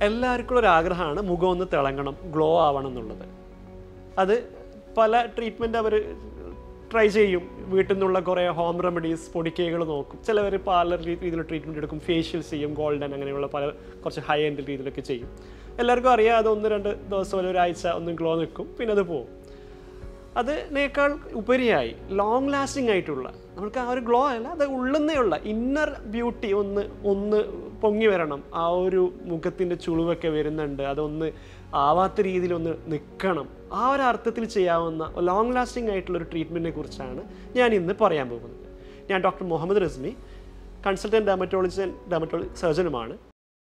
എല്ലാവർക്കും ഒരു ആഗ്രഹമാണ് മുഖം ഒന്ന് തിളങ്ങണം ഗ്ലോ ആവണം എന്നുള്ളത് അത് പല ട്രീറ്റ്മെൻറ്റ് അവർ ട്രൈ ചെയ്യും വീട്ടിൽ നിന്നുള്ള കുറേ ഹോം റെമഡീസ് പൊടിക്കൈകൾ നോക്കും ചിലവർ പാർലർ രീതിയിൽ ട്രീറ്റ്മെൻറ്റ് എടുക്കും ഫേഷ്യൽസ് ചെയ്യും ഗോൾഡൻ അങ്ങനെയുള്ള പല കുറച്ച് ഹൈ എൻഡ് രീതിയിലൊക്കെ ചെയ്യും എല്ലാവർക്കും അറിയാം അത് ഒന്ന് രണ്ട് ദിവസം അല്ലെങ്കിൽ ഒരാഴ്ച ഒന്ന് ഗ്ലോ നിൽക്കും പിന്നെ അത് പോകും അതിനേക്കാൾ ഉപരിയായി ലോങ് ലാസ്റ്റിംഗ് ആയിട്ടുള്ള നമുക്ക് ആ ഒരു ഗ്ലോ അല്ല അത് ഉള്ളുന്നേയുള്ള ഇന്നർ ബ്യൂട്ടി ഒന്ന് ഒന്ന് പൊങ്ങി വരണം ആ ഒരു മുഖത്തിൻ്റെ ചുളിവൊക്കെ വരുന്നുണ്ട് അതൊന്ന് ആവാത്ത രീതിയിൽ ഒന്ന് നിൽക്കണം ആ ഒരു അർത്ഥത്തിൽ ചെയ്യാവുന്ന ലോങ് ലാസ്റ്റിംഗ് ആയിട്ടുള്ള ഒരു ട്രീറ്റ്മെൻറ്റിനെ കുറിച്ചാണ് ഞാൻ ഇന്ന് പറയാൻ പോകുന്നത് ഞാൻ doctor Muhammad Rasmi consultant dermatology dermatology സർജനുമാണ്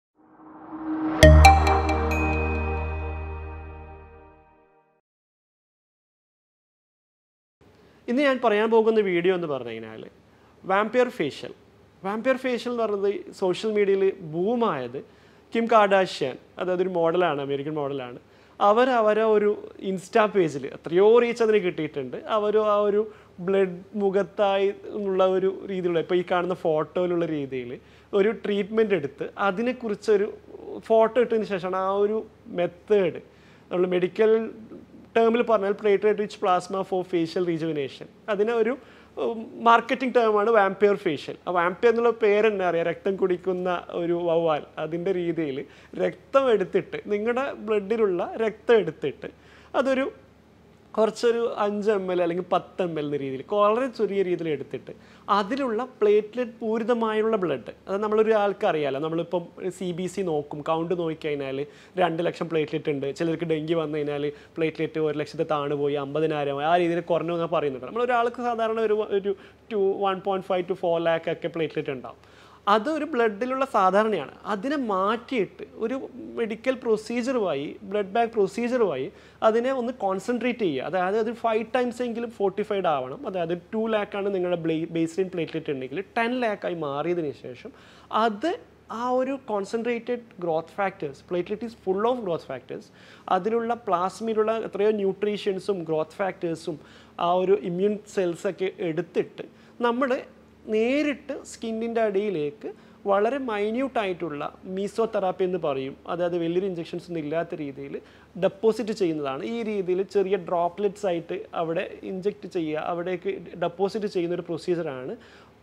ഇന്ന് ഞാൻ പറയാൻ പോകുന്ന വീഡിയോ എന്ന് പറഞ്ഞു കഴിഞ്ഞാൽ വാമ്പിയർ ഫേഷ്യൽ വാമ്പിയർ ഫേഷ്യൽ എന്ന് പറയുന്നത് സോഷ്യൽ മീഡിയയിൽ ബൂമായത് കിം കാർഡാഷ്യൻ അതായത് ഒരു മോഡലാണ് അമേരിക്കൻ മോഡലാണ് അവർ അവരെ ഒരു ഇൻസ്റ്റാ പേജിൽ എത്രയോ റീച്ച് അതിന് കിട്ടിയിട്ടുണ്ട് അവർ ആ ഒരു ബ്ലഡ് മുഖത്തായി ഉള്ള ഒരു രീതിയിലുള്ള ഇപ്പോൾ ഈ കാണുന്ന ഫോട്ടോയിലുള്ള രീതിയിൽ ഒരു ട്രീറ്റ്മെൻറ്റ് എടുത്ത് അതിനെക്കുറിച്ചൊരു ഫോട്ടോ ഇട്ടതിന് ശേഷമാണ് ആ ഒരു മെത്തേഡ് നമ്മൾ മെഡിക്കൽ ടേമിൽ പറഞ്ഞാൽ platelet rich plasma for facial rejuvenation അതിനെ ഒരു മാർക്കറ്റിംഗ് ടേമാണ് വാമ്പിയർ ഫേഷ്യൽ ആ വാമ്പിയർ എന്നുള്ള പേര് തന്നെ അറിയാം രക്തം കുടിക്കുന്ന ഒരു വവ്വാൽ അതിൻ്റെ രീതിയിൽ രക്തം എടുത്തിട്ട് നിങ്ങളുടെ ബ്ലഡിലുള്ള രക്തം എടുത്തിട്ട് അതൊരു കുറച്ചൊരു അഞ്ച് എം എൽ അല്ലെങ്കിൽ പത്ത് എം എൽ എന്ന രീതിയിൽ വളരെ ചെറിയ രീതിയിൽ എടുത്തിട്ട് അതിലുള്ള പ്ലേറ്റ്ലെറ്റ് പൂരിതമായുള്ള ബ്ലഡ് അത് നമ്മളൊരു ആൾക്ക് അറിയാലോ നമ്മളിപ്പം സി ബി സി നോക്കും കൗണ്ട് നോക്കിക്കഴിഞ്ഞാൽ രണ്ട് ലക്ഷം പ്ലേറ്റ്ലെറ്റ് ഉണ്ട് ചിലർക്ക് ഡെങ്കി വന്നു കഴിഞ്ഞാൽ പ്ലേറ്റ്ലെറ്റ് ഒരു ലക്ഷത്തെ താണു പോയി അമ്പതിനായിരം ആ രീതിയിൽ കുറഞ്ഞു എന്ന് പറയുന്നുണ്ട് നമ്മളൊരാൾക്ക് സാധാരണ ഒരു ഒരു two one point five two four lakh ഒക്കെ പ്ലേറ്റ്ലെറ്റ് ഉണ്ടാവും അത് ഒരു ബ്ലഡിലുള്ള സാധാരണയാണ് അതിനെ മാറ്റിയിട്ട് ഒരു മെഡിക്കൽ പ്രൊസീജിയർ വഴി ബ്ലഡ് ബാങ്ക് പ്രൊസീജിയർ വഴി അതിനെ ഒന്ന് കോൺസെൻട്രേറ്റ് ചെയ്യുക അതായത് അത് ഫൈവ് ടൈംസ് എങ്കിലും ഫോർട്ടിഫൈഡ് ആവണം അതായത് ടു ലാക്കാണ് നിങ്ങളുടെ ബേസ് ലൈൻ പ്ലേറ്റ്ലെറ്റ് ഉണ്ടെങ്കിൽ ടെൻ ലാക്കായി മാറിയതിന് ശേഷം അത് ആ ഒരു concentrated growth factors platelet is full of growth factors അതിലുള്ള പ്ലാസ്മയിലുള്ള എത്രയോ ന്യൂട്രീഷ്യൻസും ഗ്രോത്ത് ഫാക്ടേഴ്സും ആ ഒരു ഇമ്മ്യൂൺ സെൽസൊക്കെ എടുത്തിട്ട് നമ്മൾ നേരിട്ട് സ്കിന്നിൻ്റെ അടിയിലേക്ക് വളരെ മൈന്യൂട്ടായിട്ടുള്ള മീസോ തെറാപ്പി എന്ന് പറയും അതായത് വലിയൊരു ഇഞ്ചെക്ഷൻസ് ഒന്നും ഇല്ലാത്ത രീതിയിൽ ഡെപ്പോസിറ്റ് ചെയ്യുന്നതാണ് ഈ രീതിയിൽ ചെറിയ ഡ്രോപ്ലെറ്റ്സ് ആയിട്ട് അവിടെ ഇഞ്ചെക്റ്റ് ചെയ്യുക അവിടേക്ക് ഡെപ്പോസിറ്റ് ചെയ്യുന്ന ഒരു പ്രൊസീജിയറാണ്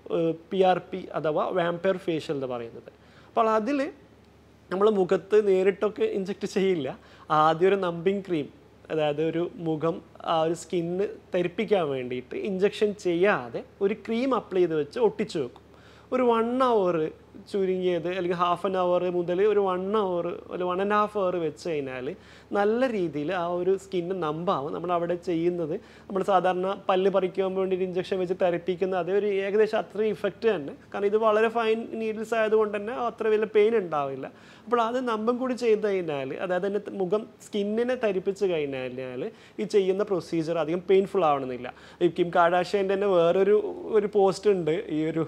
പി ആർ പി അഥവാ വാമ്പയർ ഫേഷ്യൽ എന്ന് പറയുന്നത് അപ്പോൾ അതിൽ നമ്മൾ മുഖത്ത് നേരിട്ടൊക്കെ ഇഞ്ചെക്റ്റ് ചെയ്യില്ല ആദ്യം ഒരു നമ്പിങ് ക്രീം അതായത് ഒരു മുഖം ആ ഒരു സ്കിന്ന് തെരിപ്പിക്കാൻ വേണ്ടിയിട്ട് ഇഞ്ചെക്ഷൻ ചെയ്യാതെ ഒരു ക്രീം അപ്ലൈ ചെയ്ത് വെച്ച് ഒട്ടിച്ചു വെക്കും ഒരു വൺ അവർ ചുരുങ്ങിയത് അല്ലെങ്കിൽ ഹാഫ് ആൻ അവർ മുതൽ ഒരു വൺ അവർ ഒരു വൺ ആൻഡ് ഹാഫ് അവർ വെച്ച് കഴിഞ്ഞാൽ നല്ല രീതിയിൽ ആ ഒരു സ്കിന്ന് നമ്പാവും നമ്മൾ അവിടെ ചെയ്യുന്നത് നമ്മൾ സാധാരണ പല്ല് പറിക്കാൻ വേണ്ടി ഇഞ്ചക്ഷൻ വെച്ച് തെരപ്പിക്കുന്ന അതേ ഒരു ഏകദേശം അത്രയും ഇഫക്റ്റ് തന്നെ കാരണം ഇത് വളരെ ഫൈൻ നീഡിൽസ് ആയതുകൊണ്ട് തന്നെ അത്ര വലിയ പെയിൻ ഉണ്ടാവില്ല അപ്പോൾ അത് നമ്പം കൂടി ചെയ്ത് കഴിഞ്ഞാൽ അതായത് തന്നെ മുഖം സ്കിന്നിനെ തരിപ്പിച്ച് കഴിഞ്ഞാൽ ഈ ചെയ്യുന്ന പ്രൊസീജിയർ അധികം പെയിൻഫുൾ ആവണമെന്നില്ല ഈ കിം കാഡാഷ്യൻ്റെ തന്നെ വേറൊരു ഒരു പോസ്റ്റ് ഉണ്ട് ഈ ഒരു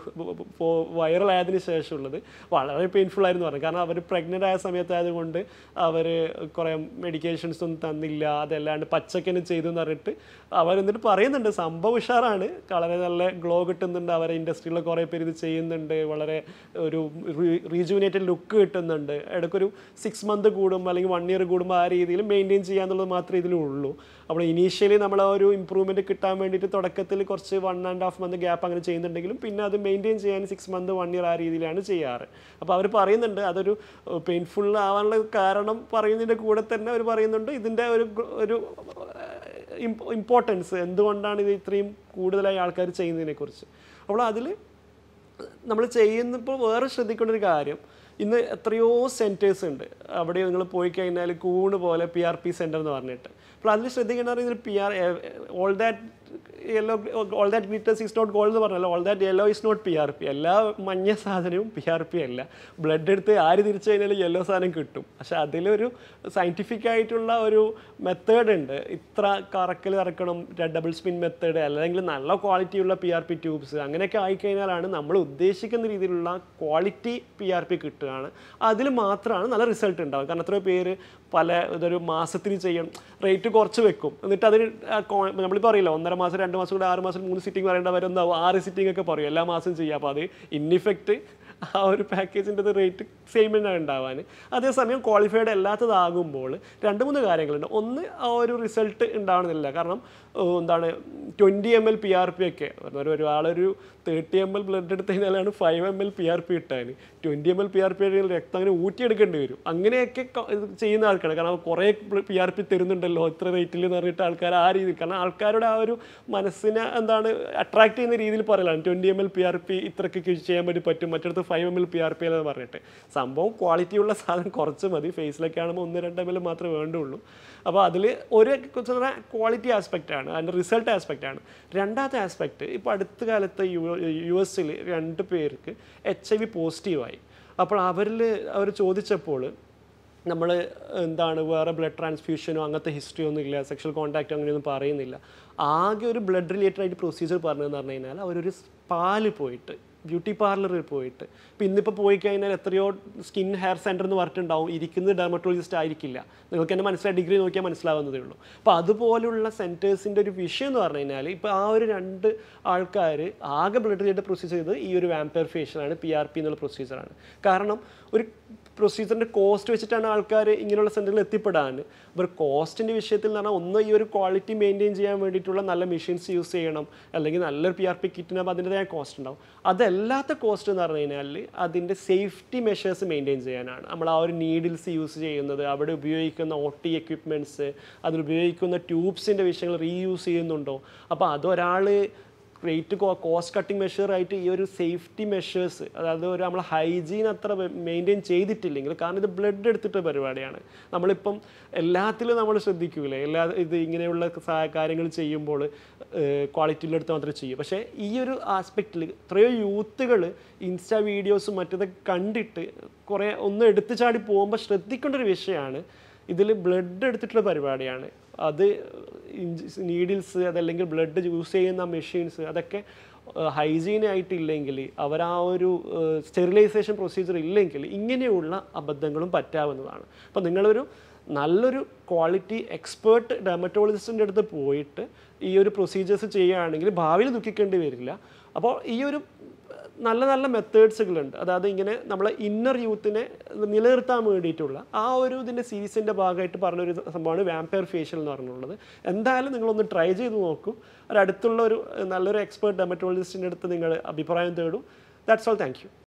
വൈറൽ ആയതിനു ശേഷമുള്ളത് വളരെ പെയിൻഫുൾ ആയിരുന്നു പറഞ്ഞു കാരണം അവർ പ്രഗ്നൻ്റ് ആയ സമയത്തായതുകൊണ്ട് അവർ കുറേ മെഡിക്കേഷൻസ് ഒന്നും തന്നില്ല അതല്ലാണ്ട് പച്ചക്കന് ചെയ്തു എന്ന് പറഞ്ഞിട്ട് അവർ എന്നിട്ട് പറയുന്നുണ്ട് സംഭവം ഉഷാറാണ് വളരെ നല്ല ഗ്ലോ കിട്ടുന്നുണ്ട് അവരെ ഇൻഡസ്ട്രിയിലെ കുറേ പേര് ഇത് ചെയ്യുന്നുണ്ട് വളരെ ഒരു റീജുവിനേറ്റഡ് ലുക്ക് കിട്ടുന്നുണ്ട് ഇടയ്ക്കൊരു സിക്സ് മന്ത് കൂടുമ്പോൾ അല്ലെങ്കിൽ വൺ ഇയർ കൂടുമ്പോൾ ആ രീതിയിൽ മെയിൻറ്റെയിൻ ചെയ്യാന്നുള്ളത് മാത്രമേ ഇതിലുള്ളൂ അപ്പോൾ ഇനീഷ്യലി നമ്മൾ ആ ഒരു ഇമ്പ്രൂവ്മെൻറ്റ് കിട്ടാൻ വേണ്ടിയിട്ട് തുടക്കത്തിൽ കുറച്ച് one and half month gap അങ്ങനെ ചെയ്യുന്നുണ്ടെങ്കിലും പിന്നെ അത് മെയിൻറ്റെയിൻ ചെയ്യാൻ സിക്സ് മന്ത് വൺ ഇയർ ആ രീതിയിലാണ് ചെയ്യാറ് അപ്പോൾ അവർ പറയുന്നുണ്ട് അതൊരു പെയിൻഫുൾ ആവാനുള്ള കാരണം പറയുന്നതിൻ്റെ കൂടെ തന്നെ അവർ പറയുന്നുണ്ട് ഇതിൻ്റെ ഒരു ഗ്ര- ഒരു ഇമ്പോർട്ടൻസ് എന്തുകൊണ്ടാണ് ഇത് ഇത്രയും കൂടുതലായി ആൾക്കാർ ചെയ്യുന്നതിനെക്കുറിച്ച് അപ്പോൾ അതിൽ നമ്മൾ ചെയ്യുന്നപ്പോൾ വേറെ ശ്രദ്ധിക്കേണ്ട ഒരു കാര്യം ഇന്ന് എത്രയോ സെൻറ്റേഴ്സ് ഉണ്ട് അവിടെ നിങ്ങൾ പോയി കഴിഞ്ഞാൽ കൂണ് പോലെ പി ആർ പി സെൻറ്റർ എന്ന് പറഞ്ഞിട്ട് അപ്പോൾ അതിൽ ശ്രദ്ധിക്കേണ്ട ഇതിൽ P R all that yellow all that glitters is not gold എന്ന് പറഞ്ഞല്ലോ all that yellow is not P R P എല്ലാ മഞ്ഞ സാധനവും പി ആർ പി അല്ല ബ്ലഡ് എടുത്ത് ആര് തിരിച്ചു കഴിഞ്ഞാൽ യെല്ലോ സാധനം കിട്ടും പക്ഷെ അതിലൊരു സയൻറ്റിഫിക് ആയിട്ടുള്ള ഒരു മെത്തേഡ് ഉണ്ട് ഇത്ര കറക്കൽ കറക്കണം ഡബിൾ സ്പിൻ മെത്തേഡ് അല്ലെങ്കിൽ നല്ല ക്വാളിറ്റിയുള്ള പി ആർ പി ട്യൂബ്സ് അങ്ങനെയൊക്കെ ആയിക്കഴിഞ്ഞാലാണ് നമ്മൾ ഉദ്ദേശിക്കുന്ന രീതിയിലുള്ള ക്വാളിറ്റി പി ആർ പി കിട്ടുകയാണ് അതിൽ മാത്രമാണ് നല്ല റിസൾട്ട് ഉണ്ടാവുക കാരണം എത്രയോ പേര് പല ഇതൊരു മാസത്തിന് ചെയ്യണം റേറ്റ് കുറച്ച് വെക്കും എന്നിട്ട് അതിന് നമ്മളിപ്പോൾ അറിയില്ല ഒന്നര മാസം രണ്ട് മാസം കൂടെ ആറ് മാസം മൂന്ന് സിറ്റിംഗ് പറയേണ്ട വരുന്നതാവും ആറ് സിറ്റിംഗ് ഒക്കെ പറയും എല്ലാ മാസം ചെയ്യാം അപ്പോൾ അത് ഇന്നിഫക്റ്റ് ആ ഒരു പാക്കേജിൻ്റെ റേറ്റ് സെയിം തന്നെ ഉണ്ടാവാൻ അതേസമയം ക്വാളിഫൈഡ് അല്ലാത്തതാകുമ്പോൾ രണ്ട് മൂന്ന് കാര്യങ്ങളുണ്ട് ഒന്ന് ആ ഒരു റിസൾട്ട് ഉണ്ടാവണമെന്നില്ല കാരണം ഓ, എന്താണ് twenty M L P R P ഒക്കെ പറഞ്ഞാൽ ഒരാളൊരു തേർട്ടി എം എൽ ബ്ലഡ് എടുത്ത് കഴിഞ്ഞാലാണ് five M L P R P ഇട്ടാൻ twenty M L P R P രക്തം അങ്ങനെ ഊറ്റിയെടുക്കേണ്ടി വരും അങ്ങനെയൊക്കെ ക- ഇത് ചെയ്യുന്ന ആൾക്കാണ് കാരണം കുറേ പി ആർ പി തരുന്നുണ്ടല്ലോ ഇത്ര റേറ്റിൽ എന്ന് പറഞ്ഞിട്ട് ആൾക്കാർ ആ രീതിയിൽ കാരണം ആൾക്കാരുടെ ആ ഒരു മനസ്സിനെ എന്താണ് അട്രാക്ട് ചെയ്യുന്ന രീതിയിൽ പറയലാണ് twenty M L P R P ഇത്രയ്ക്ക് ചെയ്യാൻ വേണ്ടി പറ്റും മറ്റിടത്ത് five M L P R P എന്ന് പറഞ്ഞിട്ട് സംഭവം ക്വാളിറ്റിയുള്ള സാധനം കുറച്ച് മതി ഫേസിലൊക്കെ ആകുമ്പോൾ ഒന്ന് രണ്ട് എം എൽ മാത്രമേ വേണ്ടുള്ളൂ അപ്പോൾ അതിൽ ഒരു ക്വാളിറ്റി ആസ്പെക്റ്റ് ആണ് അതിൻ്റെ റിസൾട്ട് ആസ്പെക്റ്റ് ആണ് രണ്ടാമത്തെ ആസ്പെക്റ്റ് ഇപ്പോൾ അടുത്ത കാലത്ത് യു യു എസിൽ രണ്ട് പേർക്ക് എച്ച് ഐ വി പോസിറ്റീവായി അപ്പോൾ അവരിൽ അവർ ചോദിച്ചപ്പോൾ നമ്മൾ എന്താണ് വേറെ ബ്ലഡ് ട്രാൻസ്ഫ്യൂഷനോ അങ്ങനത്തെ ഹിസ്റ്ററി ഒന്നും ഇല്ല സെക്ഷൽ കോൺടാക്റ്റ് അങ്ങനെയൊന്നും പറയുന്നില്ല ആകെ ഒരു ബ്ലഡ് റിലേറ്റഡ് ആയിട്ട് പ്രൊസീജിയർ പറഞ്ഞതെന്ന് പറഞ്ഞു കഴിഞ്ഞാൽ അവരൊരു സ്പാല് പോയിട്ട് ബ്യൂട്ടി പാർലറിൽ പോയിട്ട് ഇപ്പം ഇന്നിപ്പോൾ പോയി കഴിഞ്ഞാൽ എത്രയോ സ്കിൻ ഹെയർ സെൻറ്റർ എന്ന് പറഞ്ഞിട്ടുണ്ടാവും ഇരിക്കുന്നത് ഡെർമറ്റോളജിസ്റ്റ് ആയിരിക്കില്ല നിങ്ങൾക്ക് തന്നെ മനസ്സിലായി ഡിഗ്രി നോക്കിയാൽ മനസ്സിലാവുന്നതേ ഉള്ളൂ അപ്പോൾ അതുപോലുള്ള സെൻറ്റേഴ്സിൻ്റെ ഒരു വിഷയം എന്ന് പറഞ്ഞു കഴിഞ്ഞാൽ ഇപ്പോൾ ആ ഒരു രണ്ട് ആൾക്കാർ ആകെ ബ്ലഡ് റിലേറ്റഡ് പ്രൊസീജർ ചെയ്തത് ഈ ഒരു വാമ്പയർ ഫേഷ്യലാണ് പി ആർ പി എന്നുള്ള പ്രൊസീജറാണ് കാരണം ഒരു പ്രൊസീജറിൻ്റെ കോസ്റ്റ് വെച്ചിട്ടാണ് ആൾക്കാർ ഇങ്ങനെയുള്ള സെൻറ്ററിൽ എത്തിപ്പെടാൻ അപ്പോൾ കോസ്റ്റിൻ്റെ വിഷയത്തിൽ എന്ന് പറഞ്ഞാൽ ഒന്ന് ഈ ഒരു ക്വാളിറ്റി മെയിൻറ്റെയിൻ ചെയ്യാൻ വേണ്ടിയിട്ടുള്ള നല്ല മെഷീൻസ് യൂസ് ചെയ്യണം അല്ലെങ്കിൽ നല്ലൊരു പി ആർ പി കിറ്റിനാകുമ്പോൾ അതിൻ്റെതായ കോസ്റ്റ് ഉണ്ടാവും അതല്ലാത്ത കോസ്റ്റ് എന്ന് പറഞ്ഞു കഴിഞ്ഞാൽ അതിൻ്റെ സേഫ്റ്റി മെഷേഴ്സ് മെയിൻറ്റെയിൻ ചെയ്യാനാണ് നമ്മൾ ആ ഒരു നീഡിൽസ് യൂസ് ചെയ്യുന്നത് അവിടെ ഉപയോഗിക്കുന്ന ഒ ടി എക്വിപ്മെൻറ്റ്സ് അതിൽ ഉപയോഗിക്കുന്ന ട്യൂബ്സിൻ്റെ വിഷയങ്ങൾ റീയൂസ് ചെയ്യുന്നുണ്ടോ അപ്പോൾ അതൊരാൾ റേറ്റ് കോസ്റ്റ് കട്ടിങ് മെഷറായിട്ട് ഈ ഒരു സേഫ്റ്റി മെഷേഴ്സ് അതായത് ഒരു നമ്മൾ ഹൈജീൻ അത്ര മെയിൻറ്റെയിൻ ചെയ്തിട്ടില്ലെങ്കിൽ കാരണം ഇത് ബ്ലഡ് എടുത്തിട്ട് പരിപാടിയാണ് നമ്മളിപ്പം എല്ലാത്തിലും നമ്മൾ ശ്രദ്ധിക്കൂലേ എല്ലാ ഇത് ഇങ്ങനെയുള്ള സ- കാര്യങ്ങൾ ചെയ്യുമ്പോൾ ക്വാളിറ്റിയിലെടുത്ത് മാത്രമേ ചെയ്യൂ പക്ഷേ ഈ ഒരു ആസ്പെക്റ്റിൽ എത്രയോ യൂത്തുകൾ ഇൻസ്റ്റാ വീഡിയോസും മറ്റതൊക്കെ കണ്ടിട്ട് കുറേ ഒന്ന് എടുത്തു ചാടി പോകുമ്പോൾ ശ്രദ്ധിക്കേണ്ട ഒരു വിഷയമാണ് ഇതിൽ ബ്ലഡ് എടുത്തിട്ടുള്ള പരിപാടിയാണ് അത് നീഡിൽസ് അതല്ലെങ്കിൽ ബ്ലഡ് യൂസ് ചെയ്യുന്ന മെഷീൻസ് അതൊക്കെ ഹൈജീൻ ആയിട്ടില്ലെങ്കിൽ അവർ ആ ഒരു സ്റ്റെറിലൈസേഷൻ പ്രൊസീജിയർ ഇല്ലെങ്കിൽ ഇങ്ങനെയുള്ള അബദ്ധങ്ങളും പറ്റാവുന്നതാണ് അപ്പോൾ നിങ്ങളൊരു നല്ലൊരു ക്വാളിറ്റി എക്സ്പേർട്ട് ഡെർമറ്റോളജിസ്റ്റിൻ്റെ അടുത്ത് പോയിട്ട് ഈ ഒരു പ്രൊസീജിയേഴ്സ് ചെയ്യുകയാണെങ്കിൽ ഭാവിയിൽ ദുഃഖിക്കേണ്ടി വരില്ല അപ്പോൾ ഈ ഒരു നല്ല നല്ല മെത്തേഡ്സുകളുണ്ട് അതായത് ഇങ്ങനെ നമ്മളെ ഇന്നർ യൂത്തിനെ നിലനിർത്താൻ വേണ്ടിയിട്ടുള്ള ആ ഒരു ഇതിൻ്റെ സീരീസിൻ്റെ ഭാഗമായിട്ട് പറഞ്ഞൊരു സംഭവമാണ് വാമ്പയർ ഫേഷ്യൽ എന്ന് പറഞ്ഞുള്ളത് എന്തായാലും നിങ്ങളൊന്ന് ട്രൈ ചെയ്ത് നോക്കും ഒരു അടുത്തുള്ള ഒരു നല്ലൊരു എക്സ്പേർട്ട് ഡെമറ്റോളജിസ്റ്റിൻ്റെ അടുത്ത് നിങ്ങൾ അഭിപ്രായം തേടും ദാറ്റ്സ് ഓൾ താങ്ക് യു